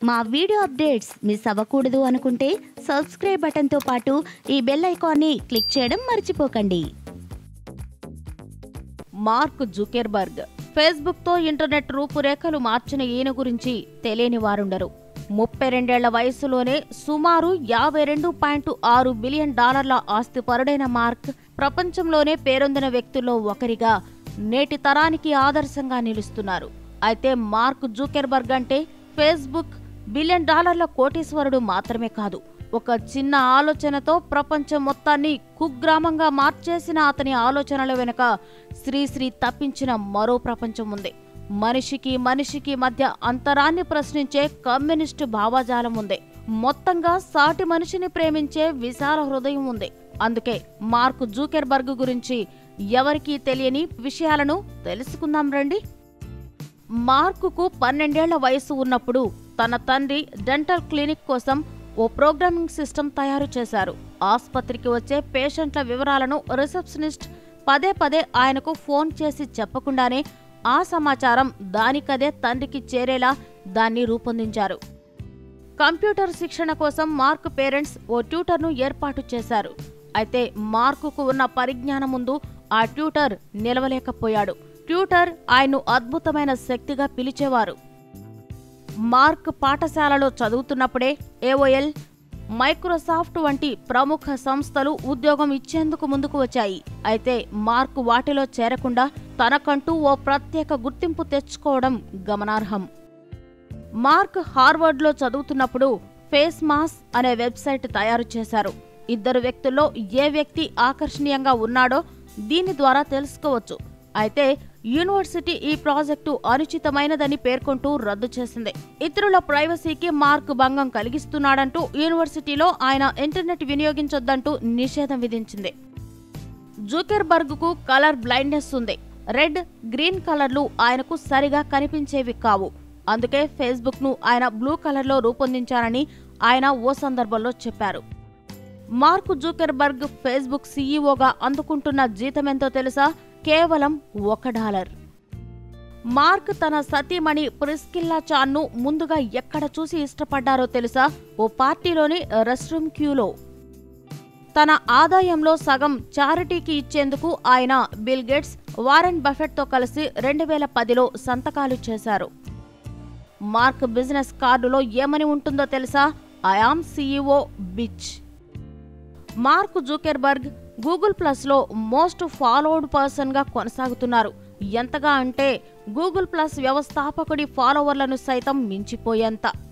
మా video updates miss అవ్వకూడదు అనుకుంటే సబ్స్క్రైబ్ బటన్తో పాటు ఈ బెల్ ఐకాన్ని క్లిక్ చేయడం మర్చిపోకండి మార్క్ జుకెర్బర్గ్ ఫేస్బుక్తో ఇంటర్నెట్ రూపురేఖలు మార్చిన ఈయన గురించి తెలియని వారుండరు ముప్పై రెండేళ్ల వయసులోనే సుమారు యాభై రెండు పాయింట్ ఆరు బిలియన్ డాలర్ల ఆస్తిపరుడైన మార్క్ ప్రపంచంలోనే పేరొందిన వ్యక్తుల్లో ఒకరిగా నేటి తరానికి ఆదర్శంగా నిలుస్తున్నారు అయితే మార్క్ జూకెర్బర్గ్ అంటే ఫేస్బుక్ బిలియన్ డాలర్ల కోటీశ్వరుడు మాత్రమే కాదు ఒక చిన్న ఆలోచనతో ప్రపంచం మొత్తాన్ని కుగ్రామంగా మార్చేసిన అతని ఆలోచనల వెనుక శ్రీశ్రీ తప్పించిన మరో ప్రపంచం ఉంది మనిషికి మనిషికి మధ్య అంతరాన్ని ప్రశ్నించే కమ్యూనిస్టు భావజాలం ఉంది మొత్తంగా సాటి మనిషిని ప్రేమించే విశాల హృదయం ఉంది అందుకే మార్క్ జూకెర్బర్గ్ గురించి ఎవరికీ తెలియని విషయాలను తెలుసుకుందాం రండి మార్కుకు పన్నెండేళ్ల వయసు ఉన్నప్పుడు తన తండ్రి డెంటల్ క్లినిక్ కోసం ఓ ప్రోగ్రామింగ్ సిస్టమ్ తయారు చేశారు ఆసుపత్రికి వచ్చే పేషెంట్ల వివరాలను రిసెప్షనిస్ట్ పదే పదే ఆయనకు ఫోన్ చేసి చెప్పకుండానే ఆ సమాచారం దానికదే తండ్రికి చేరేలా దాన్ని రూపొందించారు కంప్యూటర్ శిక్షణ కోసం మార్క్ పేరెంట్స్ ఓ ట్యూటర్ను ఏర్పాటు చేశారు అయితే మార్కుకు ఉన్న పరిజ్ఞానం ముందు ఆ ట్యూటర్ నిలవలేకపోయాడు ట్యూటర్ ఆయన్ను అద్భుతమైన శక్తిగా పిలిచేవారు మార్క్ పాఠశాలలో చదువుతున్నప్పుడే ఏఓఎల్ మైక్రోసాఫ్ట్ వంటి ప్రముఖ సంస్థలు ఉద్యోగం ఇచ్చేందుకు ముందుకు వచ్చాయి అయితే మార్క్ వాటిలో చేరకుండా తనకంటూ ఓ ప్రత్యేక గుర్తింపు తెచ్చుకోవడం గమనార్హం మార్క్ హార్వర్డ్లో చదువుతున్నప్పుడు ఫేస్ మాస్ అనే వెబ్సైట్ తయారు చేశారు ఇద్దరు వ్యక్తుల్లో ఏ వ్యక్తి ఆకర్షణీయంగా ఉన్నాడో దీని ద్వారా తెలుసుకోవచ్చు అయితే యూనివర్సిటీ ఈ ప్రాజెక్టు అనుచితమైనదని పేర్కొంటూ రద్దు చేసింది ఇతరుల ప్రైవసీకి మార్క్ భంగం కలిగిస్తున్నాడంటూ యూనివర్సిటీలో ఆయన ఇంటర్నెట్ వినియోగించొద్దంటూ నిషేధం విధించింది జూకెర్బర్గ్కు కలర్ బ్లైండ్నెస్ ఉంది రెడ్ గ్రీన్ కలర్లు ఆయనకు సరిగా కనిపించేవి కావు అందుకే ఫేస్బుక్ను ఆయన బ్లూ కలర్లో రూపొందించారని ఆయన ఓ సందర్భంలో చెప్పారు మార్క్ జూకెర్బర్గ్ ఫేస్బుక్ సీఈఓగా అందుకుంటున్న జీతమెంతో తెలుసా కేవలం ఒక డాలర్ మార్క్ తన సతీమణి ప్రిస్కిల్లా చాన్ను ముందుగా ఎక్కడ చూసి ఇష్టపడ్డారో తెలుసా ఓ పార్టీలోని రెస్ట్ రూమ్ క్యూలో తన ఆదాయంలో సగం చారిటీకి ఇచ్చేందుకు ఆయన బిల్ గేట్స్ వారెన్ బఫెట్తో కలిసి రెండు వేల పదిలో సంతకాలు చేశారు మార్క్ బిజినెస్ కార్డులో ఏమని ఉంటుందో తెలుసా I am CEO bitch Mark Zuckerberg Google ప్లస్లో మోస్ట్ ఫాలోడ్ పర్సన్గా కొనసాగుతున్నారు ఎంతగా అంటే గూగుల్ ప్లస్ వ్యవస్థాపకుడి ఫాలోవర్లను సైతం మించిపోయేంత